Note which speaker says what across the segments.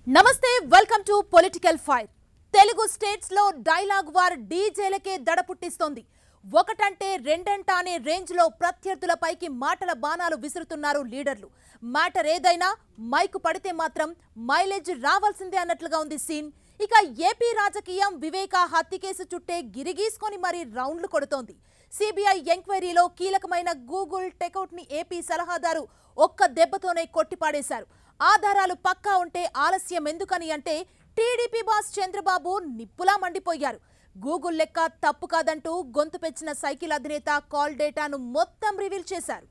Speaker 1: నమస్తే welcome to political fire Telugu states లో dialogue war డీజేలకే దడ పుట్టిస్తోంది ఒకటంటే రెండంట అనే రేంజ్ లో ప్రత్యర్థులపైకి మాటల బాణాలు విసురుతున్నారు లీడర్లు మ్యాటర్ ఏదైనా మైకు పడితే మాత్రం మైలేజ్ రావాల్సిందే అన్నట్లుగా ఉంది సీన్ ఇక ఏపీ రాజకీయం వివేక హత్య కేసు చుట్టే గిరిగీసుకొని మరీ రౌండ్లు కొడుతోంది సిబిఐ ఎంక్వైరీలో కీలకమైన గూగుల్ టెకౌట్ ని ఏపీ సలహాదారు ఒక్క దెబ్బతోనే కొట్టిపాడేశారు ఆధారాలు పక్కా ఉంటే ఆలస్యం ఎందుకని అంటే టీడీపీ బాస్ చంద్రబాబు నిప్పులా మండిపోయారు గూగుల్ లెక్క తప్పు కాదంటూ గొంతు పెంచిన సైకిల్ అధినేత కాల్ డేటాను మొత్తం రివీల్ చేశారు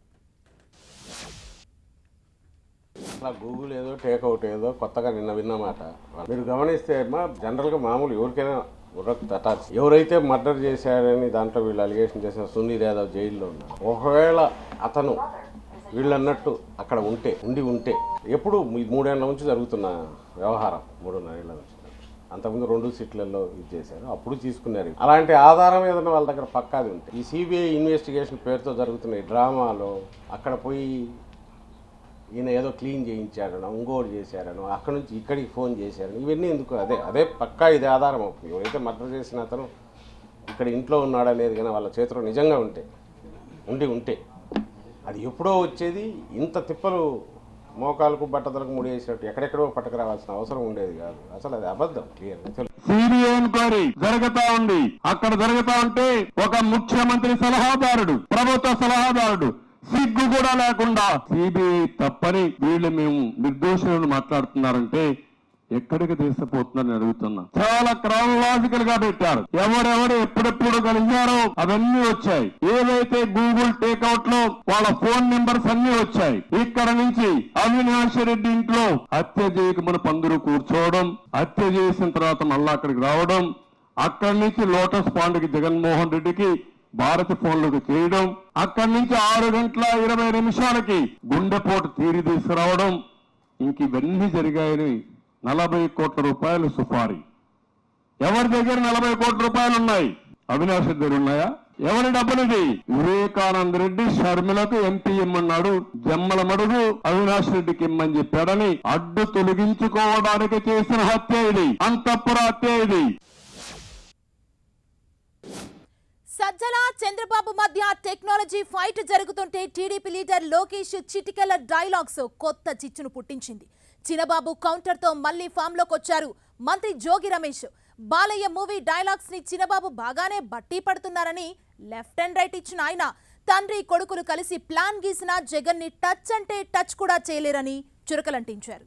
Speaker 2: అలా గూగుల్ ఏదో టేక్అవుట్ ఏదో కొత్తగా నిన్న విన్నమాట మీరు గమనిస్తే అమ్మా జనరల్గా మామూలు ఎవరికైనా ఉర్రకు తటాల్సి ఎవరైతే మర్డర్ చేశారని దాంట్లో వీళ్ళు అలిగేషన్ చేసిన సునీల్ యాదవ్ జైల్లో ఉన్నారు ఒకవేళ అతను వీళ్ళు అన్నట్టు అక్కడ ఉంటే ఉండి ఉంటే ఎప్పుడు ఈ మూడేళ్ల నుంచి జరుగుతున్న వ్యవహారం మూడున్నరేళ్ల నుంచి అంతకుముందు రెండు సీట్లలో ఇది చేశారు అప్పుడు తీసుకున్నారు అలాంటి ఆధారం ఏదైనా వాళ్ళ దగ్గర పక్కాది ఉంటే ఈ సిబిఐ ఇన్వెస్టిగేషన్ పేరుతో జరుగుతున్న ఈ డ్రామాలో అక్కడ పోయి ఈయన ఏదో క్లీన్ చేయించాడనో ఇంకోటి చేశారనో అక్కడ నుంచి ఇక్కడికి ఫోన్ చేశారని ఇవన్నీ ఎందుకు అదే అదే పక్కా ఇది ఆధారం అవుతుంది ఎవరైతే మర్డర్ చేసిన అతను ఇక్కడ ఇంట్లో ఉన్నాడనేది కానీ వాళ్ళ చేతిలో నిజంగా ఉంటే ఉండి ఉంటే అది ఎప్పుడో వచ్చేది ఇంత తిప్పలు మోకాలకు బట్టతలకు ముడేసినట్టు ఎక్కడెక్కడో పట్టుకురావాల్సిన అవసరం ఉండేది కాదు అసలు అది అబద్ధం క్లియర్
Speaker 3: సిబిఐ ఎంక్వైరీ జరుగుతా ఉంది అక్కడ జరుగుతా ఉంటే ఒక ముఖ్యమంత్రి సలహాదారుడు ప్రభుత్వ సలహాదారుడు సిగ్గు కూడా లేకుండా సిబిఐ తప్పని వీళ్ళు మేము నిర్దోషులను మాట్లాడుతున్నారంటే ఎక్కడికి తీసుకుపోతుందని అడుగుతున్నా చాలా క్రానలాజికల్ గా పెట్టారు ఎవరెవరు ఎప్పుడెప్పుడు కలిశారో అవన్నీ వచ్చాయి ఏదైతే గూగుల్ టేక్అవుట్ లో వాళ్ళ ఫోన్ నెంబర్స్ అన్ని వచ్చాయి ఇక్కడ నుంచి అవినాష్ రెడ్డి ఇంట్లో హత్య చేయకమని పందురు కూర్చోవడం హత్య చేసిన తర్వాత మళ్ళా అక్కడికి రావడం అక్కడి నుంచి లోటస్ పాండ్కి జగన్మోహన్ రెడ్డికి భారత ఫోన్లకు చేయడం అక్కడి నుంచి ఆరు గంటల ఇరవై నిమిషాలకి గుండెపోటు తీరి తీసుకురావడం ఇంక ఇవన్నీ జరిగాయని నలభై కోట్ల రూపాయలు సుపారీ ఎవరి దగ్గర నలభై కోట్ల రూపాయలు ఉన్నాయి అవినాష్ రెడ్డి దగ్గర ఉన్నాయా ఎవరి డబ్బులిది వివేకానంద రెడ్డి షర్మిలకు ఎంపీ ఇమ్మన్నాడు జమ్మల మడుగు అవినాష్ రెడ్డికి ఇమ్మని చెప్పాడని అడ్డు తొలగించుకోవడానికి చేసిన హత్య ఇది అంతఃపుర హత్య ఇది
Speaker 1: సజ్జల చంద్రబాబు మధ్య టెక్నాలజీ ఫైట్ జరుగుతుంటే టీడీపీ లీడర్ లోకేష్ చిటికెల డైలాగ్స్ కొత్త చిచ్చును పుట్టించింది చినబాబు కౌంటర్ తో మళ్లీ ఫామ్ లోకి వచ్చారు మంత్రి జోగి రమేష్ బాలయ్య మూవీ డైలాగ్స్ ని చినబాబు బాగానే బట్టి పడుతున్నారని లెఫ్ట్ అండ్ రైట్ ఇచ్చిన ఆయన తండ్రి కొడుకులు కలిసి ప్లాన్ గీసిన జగన్ ని టచ్ అంటే టచ్ కూడా చేయలేరని చురకలంటించారు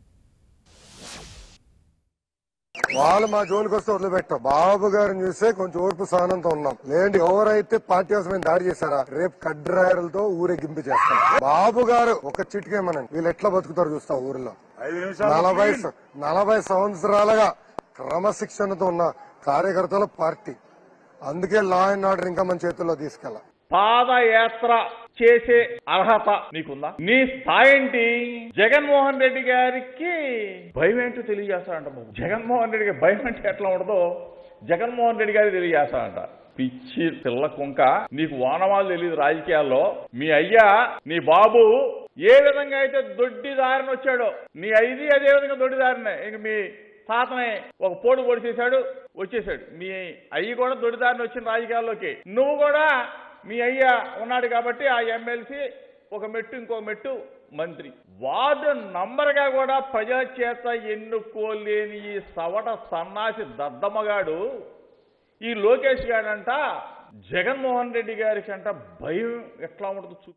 Speaker 4: వాళ్ళు మా జోలికి వస్తే వదిలిపెట్టాం బాబు గారిని చూస్తే కొంచెం ఓర్పు సహనంతో ఉన్నాం లేదంటే ఎవరైతే పార్టీ అవసరమైన దాడి చేశారా రేపు కడ్రాయలతో ఊరేగింపు చేస్తాం బాబు గారు ఒక చిటికేమనండి వీళ్ళు ఎట్లా బతుకుతారు చూస్తా ఊరిలో నలభై స- నలభై సంవత్సరాలుగా క్రమశిక్షణతో ఉన్న కార్యకర్తల పార్టీ అందుకే లా అండ్ ఆర్డర్ ఇంకా మన చేతుల్లో తీసుకెళ్ళ
Speaker 5: పాదయాత్ర చేసే అర్హత నీకుందా నీ స్థాయి ఏంటి జగన్మోహన్ రెడ్డి గారికి భయం ఏంటో తెలియజేస్తాడంట బాబు జగన్మోహన్ రెడ్డి గారి భయం అంటే ఎట్లా ఉండదో జగన్మోహన్ రెడ్డి గారికి తెలియజేస్తాడంట పిచ్చి పిల్ల కుంక నీకు వానవాళ్ళు తెలియదు రాజకీయాల్లో మీ అయ్యా నీ బాబు ఏ విధంగా అయితే దొడ్డి దారిన వచ్చాడో నీ ఐది అదే విధంగా దొడ్డి దారినే ఇంక మీ తాతనే ఒక పోటు పొడి చేశాడు వచ్చేసాడు మీ అయ్యి కూడా దొడిదారిని వచ్చిన రాజకీయాల్లోకి నువ్వు కూడా మీ అయ్య ఉన్నాడు కాబట్టి ఆ ఎమ్మెల్సీ ఒక మెట్టు ఇంకో మెట్టు మంత్రి వార్డు నంబర్గా కూడా ప్రజల చేత ఎన్నుకోలేని ఈ సవట సన్నాసి దద్దమ్మగాడు ఈ లోకేష్ గాడంట జగన్మోహన్ రెడ్డి గారికి అంట భయం ఎట్లా ఉంటుంది చూ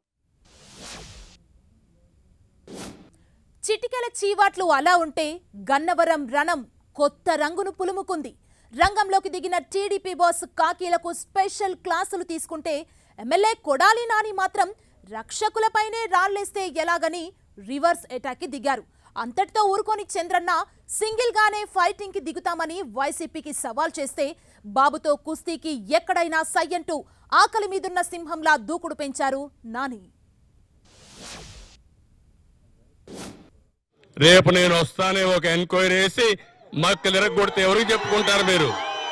Speaker 1: చిటికెల చీవాట్లు అలా ఉంటే గన్నవరం రణం కొత్త రంగును పులుముకుంది రంగంలోకి దిగిన టీడీపీ బాస్ కాకీలకు స్పెషల్ క్లాసులు తీసుకుంటే ఎమ్మెల్యే కొడాలి నాని మాత్రం రక్షకులపైనే రాళ్లేస్తే ఎలాగని రివర్స్ అటాక్కి దిగారు అంతటితో ఊరుకొని చంద్రన్న సింగిల్ గానే ఫైటింగ్ కి దిగుతామని వైసీపీకి సవాల్ చేస్తే బాబుతో కుస్తీకి ఎక్కడైనా సయ్యంటూ ఆకలి మీదున్న సింహంలా దూకుడు పెంచారు నాని
Speaker 6: రేపు నేను వస్తానే ఒక ఎంక్వైరీ వేసి మక్కలు ఎరగొడితే ఎవరికి చెప్పుకుంటారు మీరు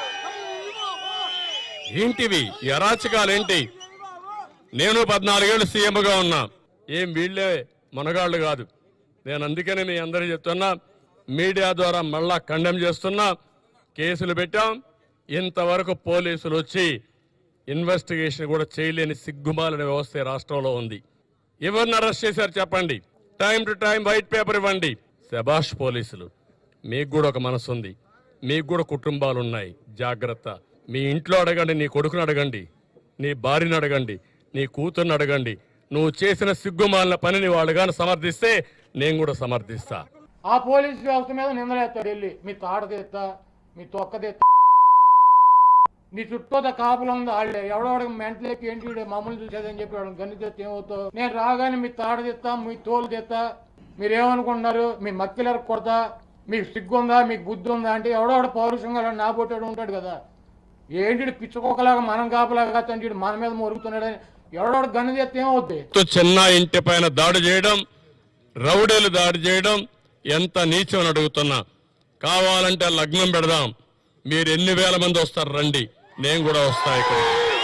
Speaker 6: ఏంటివి ఈ అరాచకాలేంటి నేను పద్నాలుగేళ్ళు సీఎంగా ఉన్నా ఏం వీళ్ళే మనగాళ్ళు కాదు నేను అందుకనే మీ అందరూ చెప్తున్నా మీడియా ద్వారా మళ్ళా కండెమ్ చేస్తున్నా కేసులు పెట్టాం ఇంతవరకు పోలీసులు వచ్చి ఇన్వెస్టిగేషన్ కూడా చేయలేని సిగ్గుమాలిన వ్యవస్థ ఈ రాష్ట్రంలో ఉంది ఎవరిని అరెస్ట్ చేశారు చెప్పండి time to time white paper ఇవ్వండి శబాష్ పోలీసులు మీకు కూడా ఒక మనసు ఉంది మీకు కూడా కుటుంబాలు ఉన్నాయి జాగ్రత్త మీ ఇంట్లో అడగండి నీ కొడుకుని అడగండి నీ భార్యను అడగండి నీ కూతుర్ని అడగండి నువ్వు చేసిన సిగ్గుమాలిన పనిని వాళ్ళు కానీ సమర్థిస్తే నేను కూడా సమర్థిస్తా
Speaker 7: ఆ పోలీస్ వ్యవస్థ మీద నిందలేస్తాడు వెళ్ళి మీ తాట తెస్తా మీ తొక్క తెస్తా నీ చుట్టూత కాపులు ఉంది వాళ్ళే ఎవడెవడ మెంటలేకి ఏంటి వీడు మమ్మల్ని చూసేదని చెప్పి వాడు గన్ను తెస్తే ఏమవుతావు నేను రాగానే మీ తాట తెస్తా మీ తోలు తెస్తా మీరేమనుకుంటున్నారు మీ మక్కిలర కొడతా మీకు సిగ్గు ఉందా మీకు బుద్ధి ఉందా అంటే ఎవడెవడ పౌరుషంగా నా పొట్టాడు ఉంటాడు కదా ఏంటి పిచ్చుకోకలాగా మనం కాపలాగా తండ్రి మన మీద మొరుగుతున్నాడని ఎవడెవడ గన్ను తెస్తే ఏమవుద్ది
Speaker 6: తో చిన్న ఇంటి పైన దాడి చేయడం రౌడీలు దాడి చేయడం ఎంత నీచం అని అడుగుతున్నా కావాలంటే లగ్నం పెడదాం మీరు ఎన్ని వేల మంది వస్తారు రండి నేను కూడా వస్తా ఇక్కడ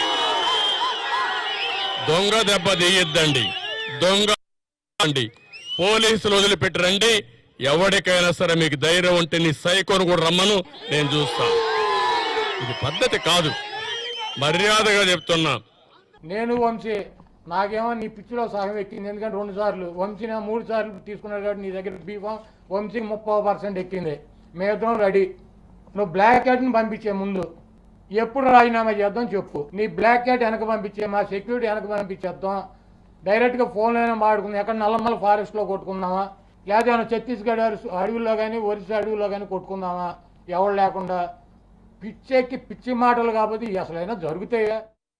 Speaker 6: దొంగ దెబ్బ తీయద్దండి దొంగ అండి పోలీసులు వదిలిపెట్టి రండి ఎవరికైనా సరే మీకు ధైర్యం ఉంటే నీ సైకోను కూడా రమ్మను నేను చూస్తా ఇది పద్ధతి కాదు మర్యాదగా చెప్తున్నా
Speaker 7: నేను వంశీ నాకేమో నీ పిచ్చిలో సగం ఎక్కింది ఎందుకంటే రెండు సార్లు వంశీని మూడు సార్లు తీసుకున్నాడు కాబట్టి నీ దగ్గర బీఫామ్ వంశీకి ముప్పై పర్సెంట్ ఎక్కింది మేమిద్దరం రెడీ నువ్వు బ్లాక్ క్యాట్ని పంపించే ముందు ఎప్పుడు రాజీనామా చేద్దాం చెప్పు నీ బ్లాక్ క్యాట్ వెనక పంపించే మా సెక్యూరిటీ వెనక పంపించేద్దాం డైరెక్ట్గా ఫోన్లోనే మాడుకుందాం ఎక్కడ నల్లమల్ల ఫారెస్ట్లో కొట్టుకుందామా లేదా ఏమైనా ఛత్తీస్గఢ్ అడవి- అడవుల్లో కానీ ఒరిస్సా అడవుల్లో కానీ కొట్టుకుందామా ఎవరు లేకుండా పిచ్చెక్కి పిచ్చి మాటలు కాబట్టి ఇవి అసలైనా జరుగుతాయా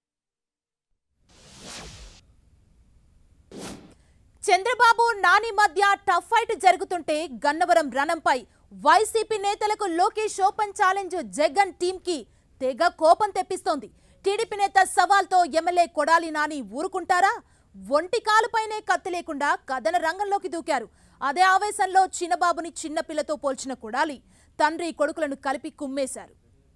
Speaker 1: చంద్రబాబు నాని మధ్య టఫ్ ఫైట్ జరుగుతుంటే గన్నవరం రణంపై వైసీపీ నేతలకు లోకేష్ ఓపెన్ ఛాలెంజ్ జగన్ టీంకి తెగ కోపం తెప్పిస్తోంది టీడీపీ నేత సవాల్తో ఎమ్మెల్యే కొడాలి నాని ఊరుకుంటారా ఒంటి కాలుపైనే కత్తి లేకుండా కథన రంగంలోకి దూకారు అదే ఆవేశంలో చిన్నబాబుని చిన్నపిల్లతో పోల్చిన కొడాలి తండ్రి కొడుకులను కలిపి కుమ్మేశారు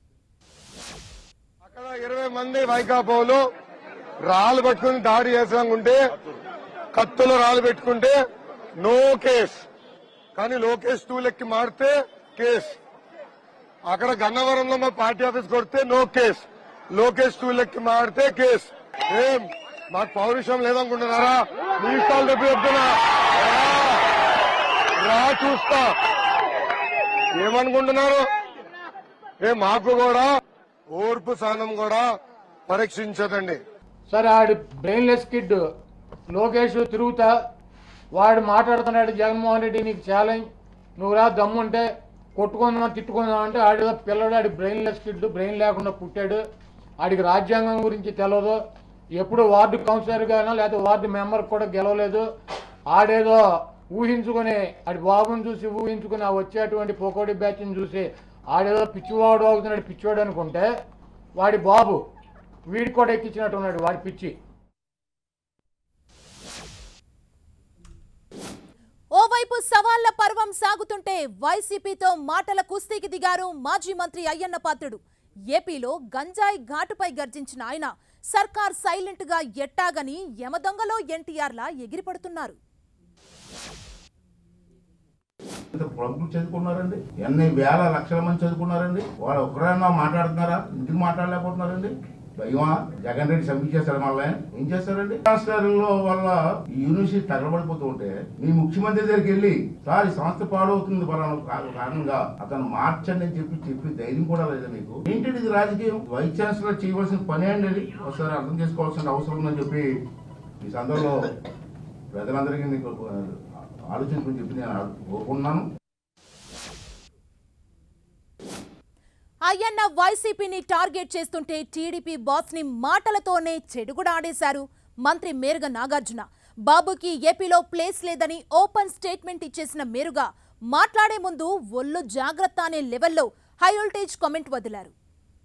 Speaker 4: అక్కడ ఇరవై మంది వైకాపోలు రాళ్ళు పట్టుకుని దాడి చేసాకుంటే కత్తులు రాళ్ళు పెట్టుకుంటే నో కేస్ కానీ లోకేష్ టూ లెక్కి మారితే కేస్ అక్కడ గన్నవరంలో మా పార్టీ ఆఫీస్ కొడితే నో కేస్ లోకేష్ టూ లెక్కి మారితే కేస్ ఏం మాకు పౌరుషం లేదనుకుంటున్నారా మీ ఇష్టాలు చెప్పి చెప్తున్నా రా. రా చూస్తా ఏమనుకుంటున్నారు ఏ మాకు కూడా ఓర్పు సహనం కూడా పరీక్షించదండి
Speaker 7: సరే ఆడు బ్రెయిన్లెస్ కిడ్ లోకేష్ తిరుగుతా వాడు మాట్లాడుతున్నాడు జగన్మోహన్ రెడ్డి నీకు ఛాలెంజ్ నువ్వు రా దమ్ముంటే కొట్టుకుందాం తిట్టుకుందాం అంటే ఆడు పిల్లడు ఆడి బ్రెయిన్లెస్ కిడ్ బ్రెయిన్ లేకుండా పుట్టాడు ఆడికి రాజ్యాంగం గురించి తెలియదు ఎప్పుడు వార్డు కౌన్సిలర్ గానో లేకపోతే వార్డు మెంబర్ కూడా గెలవలేదు ఆడేదో ఊహించుకొని ఆడి బాబుని చూసి ఊహించుకుని ఆ వచ్చేటువంటి పోకోడి బ్యాచ్ని చూసి ఆడేదో పిచ్చివాడు అవుతున్నాడు పిచ్చివాడు అనుకుంటే వాడి బాబు వీడి కూడా ఎక్కించినట్టు ఉన్నాడు వాడి పిచ్చి
Speaker 1: ఓవైపు సవాళ్ల పర్వం సాగుతుంటే వైసీపీతో మాటల కుస్తీకి దిగారు మాజీ మంత్రి అయ్యన్న పాత్రుడు ఏపీలో గంజాయి ఘాటుపై గర్జించిన ఆయన సర్కార్ సైలెంట్ గా ఎట్టాగని యమదొంగలో ఎన్టీఆర్లా ఎగిరిపడుతున్నారు
Speaker 8: ఇంత ప్రముఖులు చదువుకున్నారండి ఎన్ని వేల లక్షల మంది చదువుకున్నారండి వాళ్ళు ఒక్కరైనా మాట్లాడుతున్నారా ఇంటికి మాట్లాడలేకపోతున్నారండి భయమా జగన్ రెడ్డి సబ్మిట్ చేస్తారు మళ్ళీ ఏం చేస్తారండి రాష్ట్రాలలో వల్ల ఈ యూనివర్సిటీ తగలబడిపోతూ ఉంటే మీ ముఖ్యమంత్రి దగ్గరికి వెళ్ళి సార్ ఈ సంస్థ పాడవుతుంది పలానా కా- కారణంగా అతను మార్చండి అని చెప్పి చెప్పి ధైర్యం కూడా లేదా మీకు ఏంటి ఇది రాజకీయం వైస్ ఛాన్సలర్ చేయవలసిన పని అండి అది ఒకసారి అర్థం చేసుకోవాల్సిన అవసరం ఉందని చెప్పి ఈ సందర్భంలో ప్రజలందరికీ మీకు ఆలోచించుకుని చెప్పి నేను కోరుకుంటున్నాను
Speaker 1: అయ్యన్న వైసీపీని టార్గెట్ చేస్తుంటే టీడీపీ బాస్ ని మాటలతోనే చెడుగుడాడేశారు మంత్రి మేరుగ నాగార్జున బాబుకి ఏపీలో ప్లేస్ లేదని ఓపెన్ స్టేట్మెంట్ ఇచ్చేసిన మేరుగా మాట్లాడే ముందు ఒళ్ళు జాగ్రత్త అనే లెవెల్లో హై వోల్టేజ్ కామెంట్ వదిలారు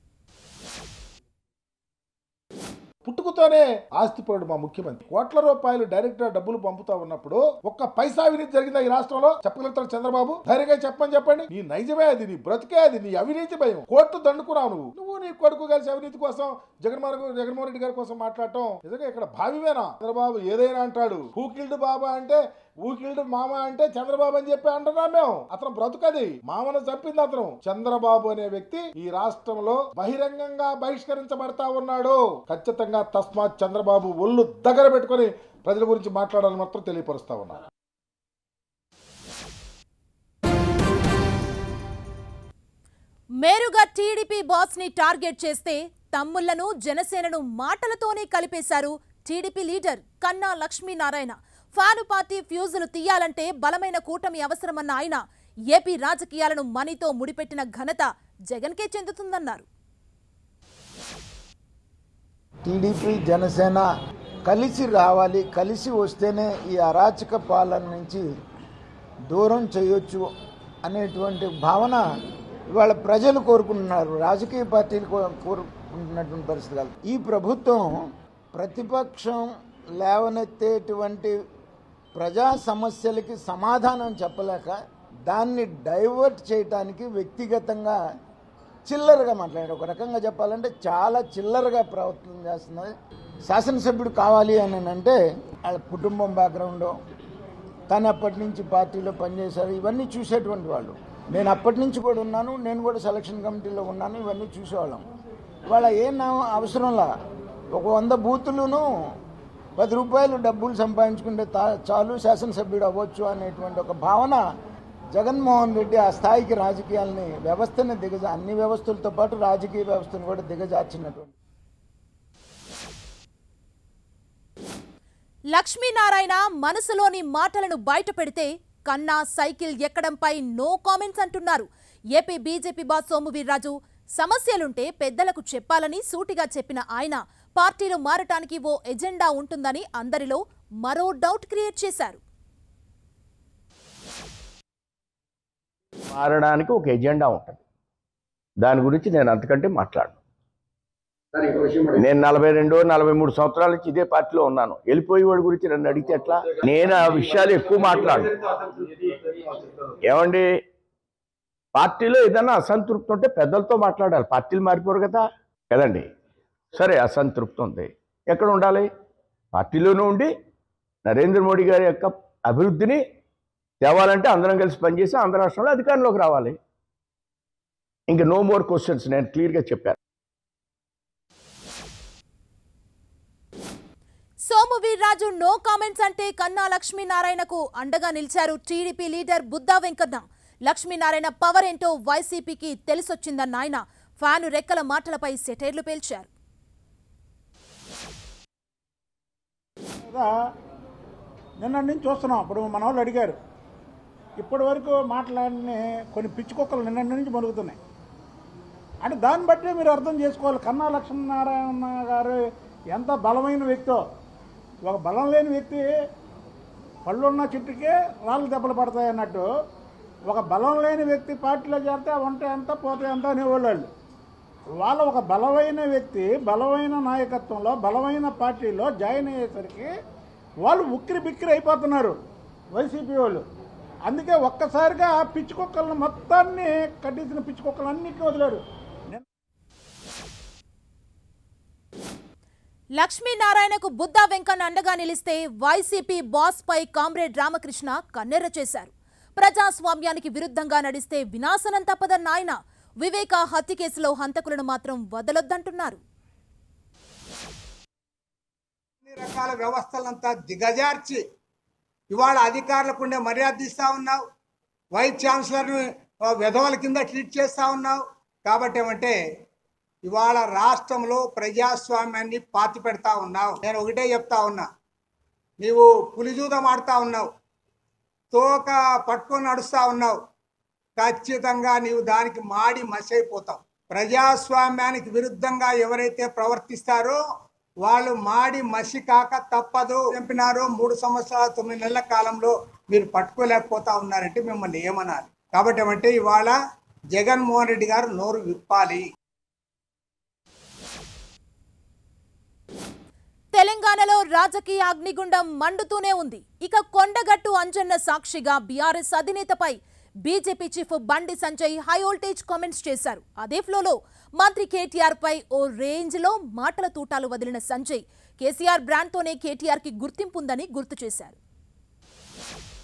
Speaker 9: పుట్టుకతోనే ఆస్తిపరుడు మా ముఖ్యమంత్రి కోట్ల రూపాయలు డైరెక్ట్ గా డబ్బులు పంపుతా ఉన్నప్పుడు ఒక్క పైసా అవినీతి జరిగిందా ఈ రాష్ట్రంలో చెప్పగలుగుతాడు చంద్రబాబు ధైర్యంగా చెప్పని చెప్పండి నీ నైజమే అది నీ బ్రతికే అది నీ అవినీతి భయం కోర్టు దండుకున్నావు నువ్వు నువ్వు నీ కొడుకు కలిసి అవినీతి కోసం జగన్మోహన్ జగన్మోహన్ రెడ్డి గారి కోసం మాట్లాడటం నిజంగా ఇక్కడ భావివేనా చంద్రబాబు ఏదైనా అంటాడు హూ కిల్డ్ బాబా అంటే ఊకిల్డ్ మామ అంటే చంద్రబాబు అని చెప్పి అంటున్నాం మేము అతను బ్రతుకది మామను చంపింది అతను చంద్రబాబు అనే వ్యక్తి ఈ రాష్ట్రంలో బహిరంగంగా బహిష్కరించబడతా ఉన్నాడు ఖచ్చితంగా తస్మాత్ చంద్రబాబు ఒళ్ళు దగ్గర పెట్టుకొని ప్రజల గురించి మాట్లాడాలని మాత్రం తెలియపరుస్తా ఉన్నారు
Speaker 1: మేరుగా టీడీపీ బాస్ ని టార్గెట్ చేస్తే తమ్ముళ్లను జనసేనను మాటలతోనే కలిపేశారు టీడీపీ లీడర్ కన్నా లక్ష్మీనారాయణ ఫ్యాను పార్టీ ఫ్యూజులు తీయాలంటే బలమైన కూటమి అవసరమన్న ఆయన ఏపీ రాజకీయాలను మనీతో ముడిపెట్టిన ఘనత జగన్కే చెందుతుందన్నారు
Speaker 10: టీడీపీ జనసేన కలిసి రావాలి కలిసి వస్తేనే ఈ అరాచక పాలన నుంచి దూరం చేయొచ్చు అనేటువంటి భావన ఇవాళ ప్రజలు కోరుకుంటున్నారు రాజకీయ పార్టీలు కో- కోరుకుంటున్నటువంటి పరిస్థితి కాదు ఈ ప్రభుత్వం ప్రతిపక్షం లేవనెత్తేటువంటి ప్రజా సమస్యలకి సమాధానం చెప్పలేక దాన్ని డైవర్ట్ చేయటానికి వ్యక్తిగతంగా చిల్లరగా మాట్లాడాడు ఒక రకంగా చెప్పాలంటే చాలా చిల్లరగా ప్రవర్తన చేస్తున్నది శాసనసభ్యుడు కావాలి అని అంటే వాళ్ళ కుటుంబం బ్యాక్గ్రౌండ్ తను అప్పటి నుంచి పార్టీలో పనిచేశారు ఇవన్నీ చూసేటువంటి వాళ్ళు నేను అప్పటి నుంచి కూడా ఉన్నాను నేను కూడా సెలక్షన్ కమిటీలో ఉన్నాను ఇవన్నీ చూసేవాళ్ళం ఇవాళ ఏం నా అవసరంలా ఒక వంద బూతులును పది రూపాయలు డబ్బులు సంపాదించుకుంటే తా- చాలు శాసనసభ్యుడు అవ్వచ్చు అనేటువంటి ఒక భావన జగన్మోహన్ రెడ్డి ఆ స్థాయికి రాజకీయాల్ని వ్యవస్థని దిగజా అన్ని వ్యవస్థలతో పాటు రాజకీయ వ్యవస్థను కూడా దిగజార్చినటువంటి
Speaker 1: లక్ష్మీనారాయణ మనసులోని మాటలను బయట పెడితే కన్నా సైకిల్ ఎక్కడంపై నో కామెంట్స్ అంటున్నారు AP BJP boss Somu Veerraju సమస్యలుంటే పెద్దలకు చెప్పాలని సూటిగా చెప్పిన ఆయన పార్టీలు మారటానికి ఓ ఎజెండా ఉంటుందని అందరిలో మరో డౌట్ క్రియేట్ చేశారు
Speaker 11: మారడానికి ఒక ఎజెండా ఉంటుంది దాని గురించి నేను అంతకంటే మాట్లాడను నేను నలభై రెండు నలభై మూడు సంవత్సరాల నుంచి ఇదే పార్టీలో ఉన్నాను వెళ్ళిపోయే వాడి గురించి నన్ను అడిగితే ఎట్లా నేను ఆ విషయాలు ఎక్కువ మాట్లాడు ఏమండి పార్టీలో ఏదైనా అసంతృప్తి ఉంటే పెద్దలతో మాట్లాడాలి పార్టీలు మారిపోరు కదా కదండి సరే అసంతృప్తి ఉంది ఎక్కడ ఉండాలి పార్టీలోనూ ఉండి నరేంద్ర మోడీ గారి యొక్క అభివృద్ధిని తేవాలంటే అందరం కలిసి పనిచేసి ఆంధ్ర రాష్ట్రంలో అధికారంలోకి రావాలి ఇంకా నో మోర్ క్వశ్చన్స్ నేను క్లియర్గా చెప్పాను
Speaker 1: సోము వీర్రాజు నో కామెంట్స్ అంటే కన్నా లక్ష్మీనారాయణకు అండగా నిలిచారు TDP leader Buddha Venkanna Lakshminarayana power ఏంటో వైసీపీకి తెలిసొచ్చిందన్న ఆయన ఫ్యాను రెక్కల మాటలపై సెటైర్లు పేల్చారు
Speaker 12: కదా నిన్న నుంచి చూస్తున్నాం ఇప్పుడు మన వాళ్ళు అడిగారు ఇప్పటి వరకు మాట్లాడిన కొన్ని పిచ్చి కుక్కలు నిన్న నుంచి మరుగుతున్నాయి అంటే దాన్ని బట్టి మీరు అర్థం చేసుకోవాలి కన్నా లక్ష్మీనారాయణ గారు ఎంత బలమైన వ్యక్తో ఒక బలం లేని వ్యక్తి పళ్ళున్న చెట్టుకే రాళ్ళు దెబ్బలు పడతాయి అన్నట్టు ఒక బలం లేని వ్యక్తి పార్టీలో చేరితే ఉంటే ఎంత పోతే ఎంత అనేవాళ్ళు వాళ్ళు. వాళ్ళ ఒక బలమైన వ్యక్తి బలమైన నాయకత్వంలో బలమైన పార్టీలో జాయిన్ అయ్యేసరికి వాళ్ళు ఉక్కిరి బిక్కిరి అయిపోతున్నారు వైసీపీ వాళ్ళు అందుకే ఒక్కసారిగా ఆ పిచ్చి కుక్కలను మొత్తాన్ని కట్టేసిన పిచ్చి కుక్కలు అన్నింటినీ వదిలారు
Speaker 1: లక్ష్మీనారాయణకు బుద్దా వెంకన్న అండగా నిలిస్తే వైసీపీ బాస్ పై కామ్రేడ్ రామకృష్ణ కన్నెర్ర చేశారు ప్రజాస్వామ్యానికి విరుద్ధంగా నడిస్తే వినాశనం తప్పదన్న ఆయన వివేక హత్య కేసులో హంతకులను మాత్రం వదలొద్దంటున్నారు
Speaker 13: అన్ని రకాల వ్యవస్థలంతా దిగజార్చి ఇవాళ అధికారులకు ఉండే మర్యాద ఇస్తా ఉన్నావు వైస్ ఛాన్సలర్ని ఆ, విధవల కింద ట్రీట్ చేస్తా ఉన్నావు కాబట్టి ఏమంటే ఇవాళ రాష్ట్రంలో ప్రజాస్వామ్యాన్ని పాతి పెడతా ఉన్నావు నేను ఒకటే చెప్తా ఉన్నా నీవు పులిజూదం ఆడుతా ఉన్నావు తోక పట్టుకొని నడుస్తా ఉన్నావు ఖచ్చితంగా నీవు దానికి మాడి మసైపోతావు ప్రజాస్వామ్యానికి విరుద్ధంగా ఎవరైతే ప్రవర్తిస్తారో వాళ్ళు మాడి మసి కాక తప్పదు చంపినారు మూడు సంవత్సరాల తొమ్మిది నెలల కాలంలో మీరు పట్టుకోలేకపోతా ఉన్నారంటే మిమ్మల్ని ఏమనాలి కాబట్టి ఏమంటే ఇవాళ జగన్మోహన్ రెడ్డి గారు నోరు విప్పాలి
Speaker 1: తెలంగాణలో రాజకీయ అగ్నిగుండం మండుతూనే ఉంది ఇక కొండగట్టు అంజన్న సాక్షిగా బీఆర్ఎస్ అధినేతపై బీజేపీ చీఫ్ బండి సంజయ్ హై వోల్టేజ్ కామెంట్స్ చేశారు అదే ఫ్లోలో మంత్రి కేటీఆర్ పై ఓ రేంజ్ లో మాటల తూటాలు వదిలిన సంజయ్ కేసీఆర్ బ్రాండ్తోనే కేటీఆర్ కి గుర్తింపు ఉందని గుర్తు చేశారు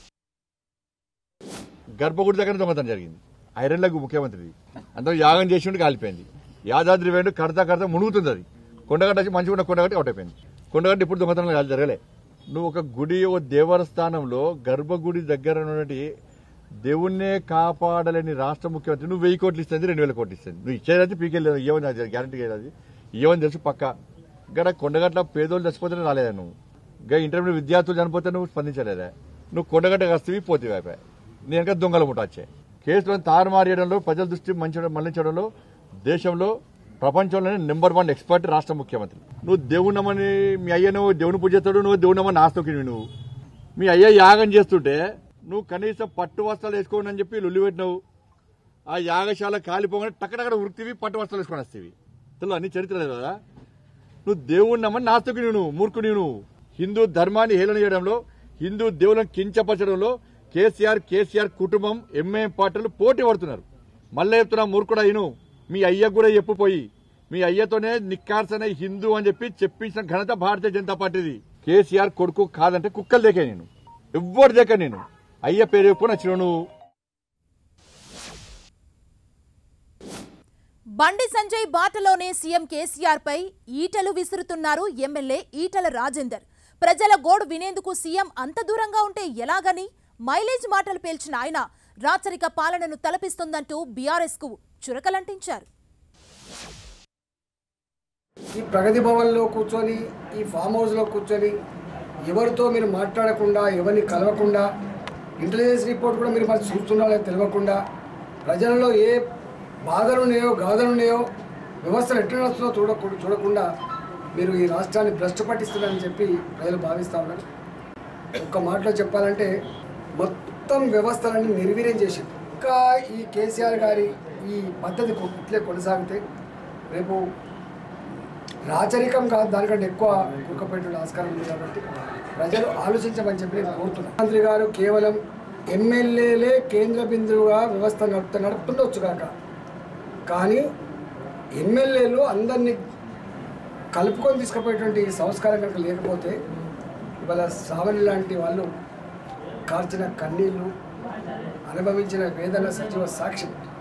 Speaker 14: గర్భగుడి దగ్గర దొంగతనం జరిగింది ఐరన్ లెగ్ ముఖ్యమంత్రి అందరూ యాగం చేసి ఉండి కాలిపోయింది యాదాద్రి వేణు కడతా కడతా మునుగుతుంది అది కొండగట్ట వచ్చి మంచిగా ఉన్న కొండగట్టి అవుట్ అయిపోయింది కొండగట్ట ఇప్పుడు దొంగతనం కాదు జరగలే నువ్వు ఒక గుడి ఓ దేవస్థానంలో గర్భగుడి దగ్గర ఉన్నటువంటి దేవుణ్ణే కాపాడలేని రాష్ట్ర ముఖ్యమంత్రి నువ్వు వెయ్యి కోట్లు ఇస్తుంది రెండు వేల కోట్లు ఇస్తుంది నువ్వు ఇచ్చేదైతే పీకెళ్ళలేదు ఇవ్వని గ్యారంటీ అది ఇవ్వని తెలుసు పక్క ఇక్కడ కొండగట్ల పేదోళ్ళు చచ్చిపోతేనే రాలేదా నువ్వు ఇంకా ఇంటర్మీడియట్ విద్యార్థులు చనిపోతే నువ్వు స్పందించలేదా నువ్వు కొండగట్ట వస్తేవి పోతే అయిపోయా నేను ఇంకా దొంగల ముఠ వచ్చాయి కేసులను తారుమారు చేయడంలో ప్రజల దృష్టి మంచి మళ్లించడంలో దేశంలో ప్రపంచంలోనే నెంబర్ వన్ ఎక్స్పర్ట్ రాష్ట్ర ముఖ్యమంత్రి నువ్వు దేవుణ్ణమని మీ అయ్య నువ్వు దేవుని పూజేస్తాడు నువ్వు దేవుణ్ణమని ఆస్తోకివి నువ్వు మీ అయ్య యాగం చేస్తుంటే నువ్వు కనీసం పట్టు వస్త్రాలు వేసుకోండి అని చెప్పి లొల్లి పెట్టినావు ఆ యాగశాల కాలిపోగానే టక్కడక్కడ ఉరికివి పట్టు వస్త్రాలు వేసుకొని వస్తేవి తెలియదు అన్ని చరిత్ర లేదు కదా నువ్వు దేవుణ్ణమని నాస్తికుని నువ్వు మూర్ఖుని నువ్వు హిందూ ధర్మాన్ని హేళన చేయడంలో హిందూ దేవులను కించపరచడంలో కేసీఆర్ కేసీఆర్ కుటుంబం ఎంఏఎం పార్టీలు పోటీ పడుతున్నారు మళ్ళీ చెప్తున్నా మూర్ఖుడా ఇను మీ అయ్య కూడా చెప్పుపోయి మీ అయ్యతోనే నిక్కార్సనే హిందూ అని చెప్పి చెప్పించిన ఘనత భారతీయ జనతా పార్టీది కేసీఆర్ కొడుకు కాదంటే కుక్కలు దేకా నేను ఎవ్వరు దేకా నేను అయ్య పేరు చెప్పు నచ్చిన నువ్వు
Speaker 1: బండి సంజయ్ బాటలోనే సీఎం కేసీఆర్ పై ఈటలు విసురుతున్నారు ఎమ్మెల్యే ఈటల రాజేందర్ ప్రజల గోడు వినేందుకు సీఎం అంత దూరంగా ఉంటే ఎలాగని మైలేజ్ మాటలు పేల్చిన ఆయన రాచరిక పాలనను తలపిస్తుందంటూ బీఆర్ఎస్ కు చురకలంటించారు
Speaker 15: ఈ ప్రగతి భవన్లో కూర్చొని ఈ ఫామ్ హౌస్లో కూర్చొని ఎవరితో మీరు మాట్లాడకుండా ఎవరిని కలవకుండా ఇంటెలిజెన్స్ రిపోర్ట్ కూడా మీరు మరి చూస్తున్నారో తెలియకుండా ప్రజలలో ఏ బాధలు ఉన్నాయో గాథలు ఉన్నాయో వ్యవస్థలు ఎట్లా నడుస్తుందో చూడకుండా చూడకుండా మీరు ఈ రాష్ట్రాన్ని భ్రష్టు పట్టిస్తున్నారని చెప్పి ప్రజలు భావిస్తూ ఉన్నారు ఒక్క మాటలో చెప్పాలంటే మొత్తం వ్యవస్థలన్నీ నిర్వీర్యం చేసింది ఇంకా ఈ కేసీఆర్ గారి ఈ పద్ధతి కొ- ఇట్లే కొనసాగితే రేపు రాచరికం కాదు దానికంటే ఎక్కువ కుక్కపెట్టే ఆస్కారం ఉంది కాబట్టి ప్రజలు ఆలోచించమని చెప్పి నేను కోరుతున్నాను మంత్రి గారు కేవలం ఎమ్మెల్యేలే కేంద్ర బిందువుగా వ్యవస్థ నడుపుతూ నడుపుతుండొచ్చు కాక కానీ ఎమ్మెల్యేలు అందరినీ కలుపుకొని తీసుకుపోయేటువంటి సంస్కారం కనుక లేకపోతే ఇవాళ సావని లాంటి వాళ్ళు కార్చిన కన్నీళ్ళు అనుభవించిన వేదన సజీవ సాక్ష్యం